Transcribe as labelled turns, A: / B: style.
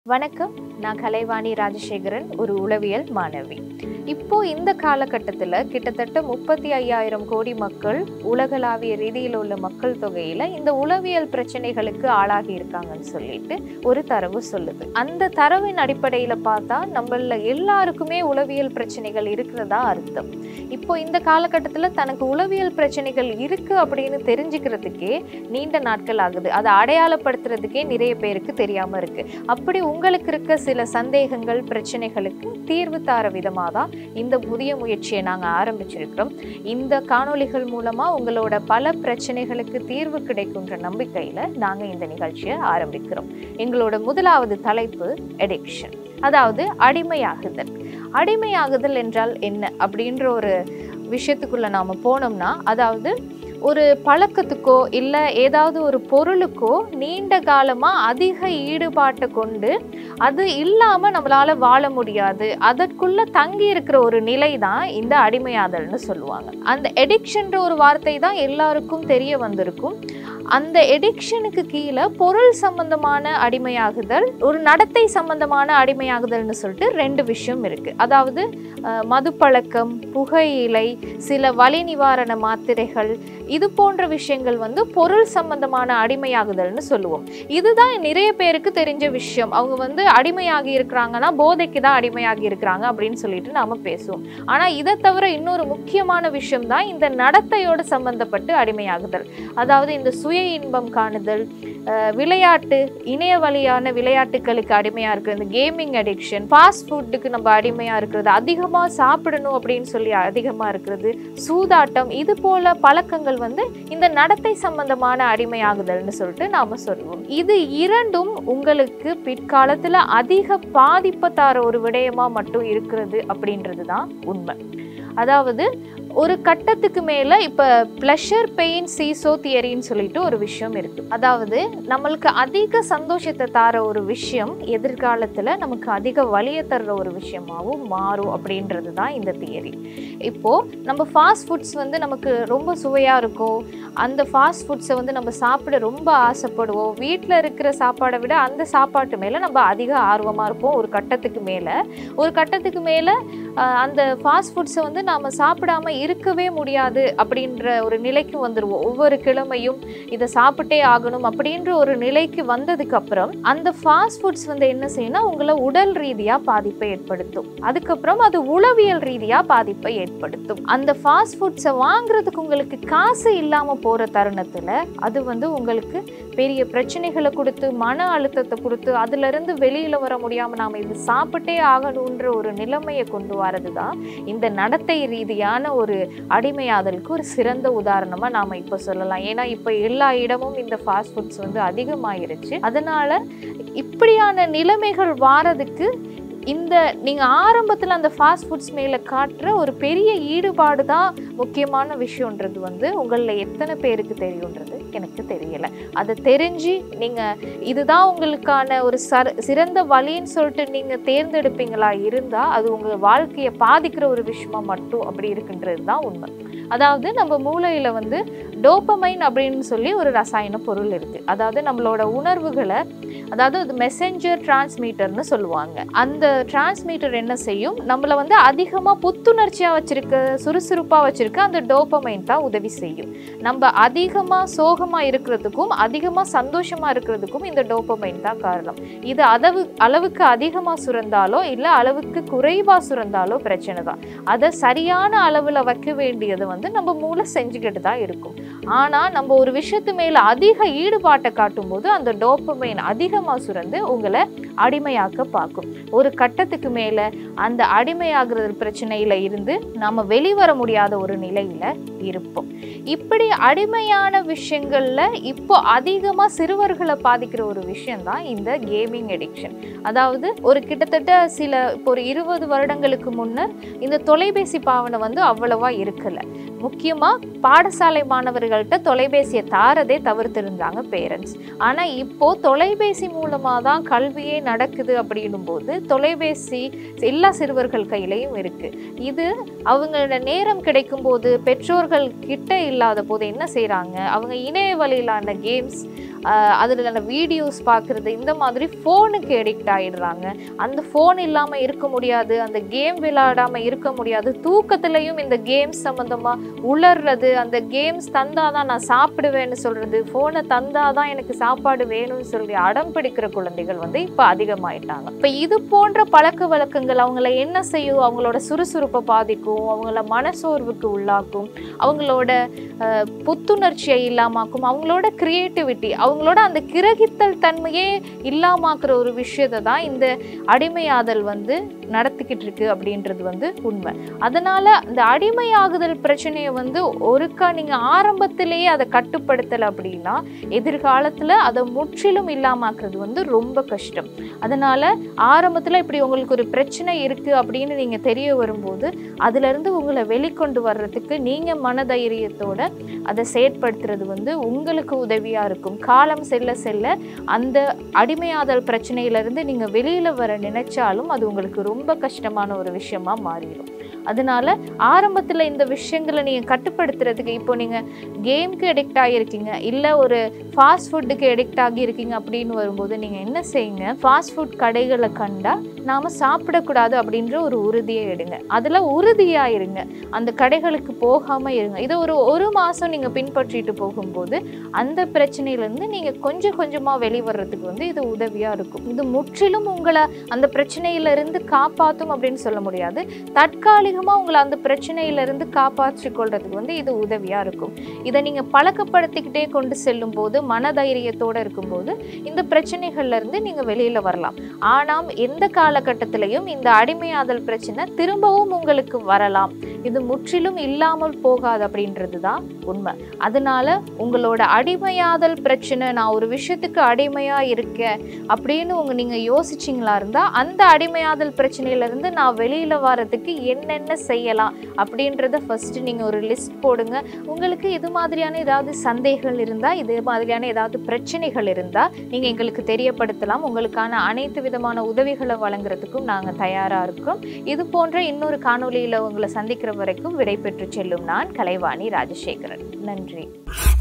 A: வணக்கம் நான் கலைவாணி ராஜசேகரன் ஒரு உளவியல் மாணவி இப்போ இந்த காலகட்டத்தில் கிட்டத்தட்ட முப்பத்தி ஐயாயிரம் கோடி மக்கள் உலகளாவிய ரீதியில் உள்ள மக்கள் தொகையில இந்த உளவியல் பிரச்சனைகளுக்கு ஆளாகி இருக்காங்கன்னு சொல்லிட்டு ஒரு தரவு சொல்லுது அந்த தரவின் அடிப்படையில் பார்த்தா நம்மள எல்லாருக்குமே உளவியல் பிரச்சனைகள் இருக்கிறதா அர்த்தம் இப்போ இந்த காலகட்டத்தில் தனக்கு உளவியல் பிரச்சனைகள் இருக்கு அப்படின்னு தெரிஞ்சுக்கிறதுக்கே நீண்ட நாட்கள் ஆகுது அதை அடையாளப்படுத்துறதுக்கே நிறைய பேருக்கு தெரியாம இருக்கு அப்படி உங்களுக்கு இருக்க சில சந்தேகங்கள் பிரச்சனைகளுக்கு தீர்வு தார விதமாக தான் இந்த புதிய முயற்சியை நாங்கள் ஆரம்பிச்சிருக்கிறோம் இந்த காணொளிகள் மூலமா உங்களோட பல பிரச்சனைகளுக்கு தீர்வு கிடைக்குன்ற நம்பிக்கையில நாங்க இந்த நிகழ்ச்சியை ஆரம்பிக்கிறோம் எங்களோட முதலாவது தலைப்பு எடிக்ஷன் அதாவது அடிமையாகுதல் அடிமையாகுதல் என்றால் என்ன அப்படின்ற ஒரு விஷயத்துக்குள்ள நாம போனோம்னா அதாவது ஒரு பழக்கத்துக்கோ இல்லை ஏதாவது ஒரு பொருளுக்கோ நீண்ட காலமாக அதிக ஈடுபாட்டை கொண்டு அது இல்லாமல் நம்மளால வாழ முடியாது அதற்குள்ள தங்கி இருக்கிற ஒரு நிலை தான் இந்த அடிமையாதல்னு சொல்லுவாங்க அந்த எடிக்ஷன்ற ஒரு வார்த்தை தான் எல்லாருக்கும் தெரிய வந்திருக்கும் அந்த எடிக்ஷனுக்கு கீழே பொருள் சம்பந்தமான அடிமையாகுதல் ஒரு நடத்தை சம்பந்தமான அடிமையாகுதல்னு சொல்லிட்டு ரெண்டு விஷயம் இருக்கு அதாவது அஹ், மதுப்பழக்கம் புகையிலை சில வலி நிவாரண மாத்திரைகள் இது போன்ற விஷயங்கள் வந்து பொருள் சம்பந்தமான அடிமையாகுதல்னு சொல்லுவோம் இதுதான் நிறைய பேருக்கு தெரிஞ்ச விஷயம் அவங்க வந்து அடிமையாகி இருக்கிறாங்கன்னா போதைக்கு தான் அடிமையாகி இருக்கிறாங்க அப்படின்னு சொல்லிட்டு நாம பேசுவோம் ஆனா இதை தவிர இன்னொரு முக்கியமான விஷயம் தான் இந்த நடத்தையோடு சம்பந்தப்பட்டு அடிமையாகுதல் அதாவது இந்த சுய இன்பம் காணுதல் அஹ், விளையாட்டு இணைய வழியான விளையாட்டுகளுக்கு அடிமையா இருக்கிறது இந்த கேமிங் அடிக்ஷன் ஃபாஸ்ட் ஃபுட்டுக்கு நம்ம அடிமையா இருக்கிறது அதிகமா சாப்பிடணும் அப்படின்னு சொல்லி அதிகமா இருக்கிறது சூதாட்டம் இது போல பழக்கங்கள் வந்து இந்த நடத்தை சம்பந்தமான அடிமையாகுதல்னு சொல்லிட்டு நாம சொல்லுவோம் இது இரண்டும் உங்களுக்கு பிற்காலத்துல அதிக பாதிப்பை தர ஒரு விடயமா மட்டும் இருக்கிறது அப்படின்றது தான் உண்மை அதாவது ஒரு கட்டத்துக்கு மேல இப்ப ப்ளஷர் பெயின் சீசோ தியரின்னு சொல்லிட்டு ஒரு விஷயம் இருக்கு அதாவது நம்மளுக்கு அதிக சந்தோஷத்தை தர ஒரு விஷயம் எதிர்காலத்துல நமக்கு அதிக வலியை தர்ற ஒரு விஷயமாவும் மாறும் அப்படின்றது தான் இந்த தியரி இப்போ நம்ம ஃபாஸ்ட் ஃபுட்ஸ் வந்து நமக்கு ரொம்ப சுவையா இருக்கும் அந்த ஃபாஸ்ட் ஃபுட்ஸை வந்து நம்ம சாப்பிட ரொம்ப ஆசைப்படுவோம் வீட்டில் இருக்கிற சாப்பாடை விட அந்த சாப்பாட்டு மேலே நம்ம அதிக ஆர்வமாக இருப்போம் ஒரு கட்டத்துக்கு மேலே ஒரு கட்டத்துக்கு மேலே அந்த ஃபாஸ்ட் ஃபுட்ஸை வந்து நாம் சாப்பிடாம இருக்கவே முடியாது அப்படின்ற ஒரு நிலைக்கு வந்துடுவோம் ஒவ்வொரு கிழமையும் இதை சாப்பிட்டே ஆகணும் அப்படின்ற ஒரு நிலைக்கு வந்ததுக்கு அப்புறம் அந்த ஃபாஸ்ட் ஃபுட்ஸ் வந்து என்ன செய்யணும் உங்களை உடல் ரீதியாக பாதிப்பை ஏற்படுத்தும் அதுக்கப்புறம் அது உளவியல் ரீதியாக பாதிப்பை ஏற்படுத்தும் அந்த ஃபாஸ்ட் ஃபுட்ஸை வாங்குறதுக்கு உங்களுக்கு காசு இல்லாமல் போகிற தருணத்தில் அது வந்து உங்களுக்கு பெரிய பிரச்சனைகளை கொடுத்து மன அழுத்தத்தை கொடுத்து அதிலிருந்து வெளியில் வர முடியாமல் நாம் இது சாப்பிட்டே ஆகணுன்ற ஒரு நிலைமையை கொண்டு வரது தான் இந்த நடத்தை ரீதியான ஒரு அடிமையாதலுக்கு ஒரு சிறந்த உதாரணமாக நாம் இப்போ சொல்லலாம் ஏன்னா இப்போ எல்லா இடமும் இந்த ஃபாஸ்ட் ஃபுட்ஸ் வந்து அதிகமாயிருச்சு அதனால இப்படியான நிலைமைகள் வாரதுக்கு இந்த நீங்கள் ஆரம்பத்தில் அந்த ஃபாஸ்ட் ஃபுட்ஸ் மேலே காட்டுற ஒரு பெரிய ஈடுபாடு தான் முக்கியமான விஷயன்றது வந்து உங்களில் எத்தனை பேருக்கு தெரியுன்றது எனக்கு தெரியலை அதை தெரிஞ்சு நீங்கள் இதுதான் உங்களுக்கான ஒரு சர சிறந்த வழின்னு சொல்லிட்டு நீங்கள் தேர்ந்தெடுப்பீங்களா இருந்தால் அது உங்கள் வாழ்க்கையை பாதிக்கிற ஒரு விஷயமா மட்டும் அப்படி இருக்குன்றது தான் உண்மை அதாவது நம்ம மூளையில் வந்து டோப்பமைன் அப்படின்னு சொல்லி ஒரு ரசாயன பொருள் இருக்குது அதாவது நம்மளோட உணர்வுகளை அதாவது அது மெசஞ்சர் டிரான்ஸ்மீட்டர்னு சொல்லுவாங்க அந்த டிரான்ஸ்மீட்டர் என்ன செய்யும் நம்மளை வந்து அதிகமாக புத்துணர்ச்சியாக வச்சிருக்க சுறுசுறுப்பாக வச்சிருக்க அந்த டோப்பமைன் தான் உதவி செய்யும் நம்ம அதிகமாக சோகமாக இருக்கிறதுக்கும் அதிகமாக சந்தோஷமாக இருக்கிறதுக்கும் இந்த டோப்பமைன் தான் காரணம் இது அளவு அளவுக்கு அதிகமாக சுரந்தாலோ இல்லை அளவுக்கு குறைவாக சுரந்தாலோ பிரச்சனை தான் அதை சரியான அளவில் வைக்க வேண்டியது வந்து நம்ம மூளை செஞ்சுக்கிட்டு தான் இருக்கும் ஆனால் நம்ம ஒரு விஷயத்து மேலே அதிக ஈடுபாட்டை காட்டும்போது அந்த டோப்பமைன் அதிகமாக சுரந்து உங்களை அடிமையாக்க பார்க்கும் ஒரு கட்டத்துக்கு மேலே அந்த அடிமையாகிறது பிரச்சனையில் இருந்து நாம் வெளிவர முடியாத ஒரு நிலையில் இருப்போம் இப்படி அடிமையான விஷயங்கள்ல இப்போ அதிகமாக சிறுவர்களை பாதிக்கிற ஒரு விஷயம்தான் இந்த கேமிங் எடிக்ஷன் அதாவது ஒரு கிட்டத்தட்ட சில இப்போ ஒரு இருபது வருடங்களுக்கு முன்னர் இந்த தொலைபேசி பாவனை வந்து அவ்வளவா இருக்கலை முக்கியமாக பாடசாலை மாணவர்கள்ட்ட தொலைபேசியை தாரதே தவிர்த்திருந்தாங்க பேரண்ட்ஸ் ஆனால் இப்போ தொலைபேசி மூலமாக தான் கல்வியே நடக்குது அப்படின்னும் போது தொலைபேசி எல்லா சிறுவர்கள் கையிலையும் இருக்கு இது அவங்களோட நேரம் கிடைக்கும் போது பெற்றோர்கள் பெற்றோர்கள் கிட்ட இல்லாத போது என்ன செய்கிறாங்க அவங்க இணைய வழியிலான கேம்ஸ் அதில் வீடியோஸ் பார்க்குறது இந்த மாதிரி ஃபோனுக்கு எடிக்ட் ஆகிடுறாங்க அந்த ஃபோன் இல்லாமல் இருக்க முடியாது அந்த கேம் விளையாடாமல் இருக்க முடியாது தூக்கத்துலேயும் இந்த கேம்ஸ் சம்மந்தமாக உளர்றது அந்த கேம்ஸ் தந்தால் தான் நான் சாப்பிடுவேன்னு சொல்கிறது ஃபோனை தந்தால் தான் எனக்கு சாப்பாடு வேணும்னு சொல்லி அடம் பிடிக்கிற குழந்தைகள் வந்து இப்போ அதிகமாயிட்டாங்க இப்போ இது போன்ற பழக்க வழக்கங்கள் அவங்கள என்ன செய்யும் அவங்களோட சுறுசுறுப்பை பாதிக்கும் அவங்கள மனசோர்வுக்கு உள்ளாக்கும் அவங்களோட அஹ், புத்துணர்ச்சியை இல்லாமாக்கும் அவங்களோட கிரியேட்டிவிட்டி அவங்களோட அந்த கிரகித்தல் தன்மையே இல்லாமாக்குற ஒரு விஷயத்தை தான் இந்த அடிமையாதல் வந்து நடத்திக்கிட்டு இருக்கு அப்படின்றது வந்து உண்மை அதனால இந்த அடிமையாகுதல் பிரச்சனையை வந்து ஒருக்கா நீங்க ஆரம்பத்திலேயே அதை கட்டுப்படுத்தலை அப்படின்னா எதிர்காலத்துல அதை முற்றிலும் இல்லாமாக்குறது வந்து ரொம்ப கஷ்டம் அதனால ஆரம்பத்துல இப்படி உங்களுக்கு ஒரு பிரச்சனை இருக்கு அப்படின்னு நீங்க தெரிய வரும்போது அதுல இருந்து உங்களை வெளிக்கொண்டு வர்றதுக்கு நீங்க மனதைரியத்தோட அதை செயற்படுத்துறது வந்து உங்களுக்கு உதவியா இருக்கும் காலம் செல்ல செல்ல அந்த அடிமையாதல் பிரச்சனையிலிருந்து நீங்க வெளியில வர நினைச்சாலும் அது உங்களுக்கு ரொம்ப கஷ்டமான ஒரு விஷயமா மாறிடும் அதனால ஆரம்பத்துல இந்த விஷயங்களை நீங்க கட்டுப்படுத்துறதுக்கு இப்போ நீங்க கேம்க்கு எடிக்ட் ஆகியிருக்கீங்க இல்ல ஒரு ஃபாஸ்ட் ஃபுட்டுக்கு எடிக்ட் ஆகியிருக்கீங்க அப்படின்னு வரும்போது நீங்க என்ன செய்யுங்க ஃபாஸ்ட் ஃபுட் கடைகளை கண்டா நாம சாப்பிடக்கூடாது அப்படின்ற ஒரு உறுதியை எடுங்க அதுல உறுதியா இருங்க அந்த கடைகளுக்கு போகாம இருங்க இதை ஒரு ஒரு மாசம் நீங்க பின்பற்றிட்டு போகும்போது அந்த பிரச்சனையிலேருந்து நீங்கள் கொஞ்சம் கொஞ்சமாக வெளிவர்றதுக்கு வந்து இது உதவியாக இருக்கும் இது முற்றிலும் உங்களை அந்த பிரச்சனையிலிருந்து காப்பாற்றும் அப்படின்னு சொல்ல முடியாது தற்காலிகமாக உங்களை அந்த பிரச்சனையிலிருந்து காப்பாற்றிக் கொள்றதுக்கு வந்து இது உதவியாக இருக்கும் இதை நீங்கள் பழக்கப்படுத்திக்கிட்டே கொண்டு செல்லும் போது மனதைரியத்தோடு இருக்கும்போது இந்த பிரச்சனைகள்ல இருந்து நீங்கள் வெளியில் வரலாம் ஆனால் எந்த காலகட்டத்திலையும் இந்த அடிமையாதல் பிரச்சனை திரும்பவும் உங்களுக்கு வரலாம் இது முற்றிலும் இல்லாமல் போகாது அப்படின்றது தான் உண்மை அதனால உங்களோட அடிமையாதல் பிரச்சனை நான் ஒரு விஷயத்துக்கு அடிமையா இருக்கேன் அப்படின்னு உங்க நீங்க யோசிச்சிங்களா இருந்தா அந்த அடிமையாதல் பிரச்சனையில இருந்து நான் வெளியில வர்றதுக்கு என்னென்ன செய்யலாம் அப்படின்றத ஃபர்ஸ்ட் நீங்க ஒரு லிஸ்ட் போடுங்க உங்களுக்கு இது மாதிரியான ஏதாவது சந்தேகங்கள் இருந்தா இதே மாதிரியான ஏதாவது பிரச்சனைகள் இருந்தா நீங்க எங்களுக்கு தெரியப்படுத்தலாம் உங்களுக்கான அனைத்து விதமான உதவிகளை வழங்குறதுக்கும் நாங்க தயாரா இருக்கோம் இது போன்ற இன்னொரு காணொளியில உங்களை சந்திக்கிற வரைக்கும் விடைபெற்று செல்லும் நான் கலைவாணி ராஜசேகரன் நன்றி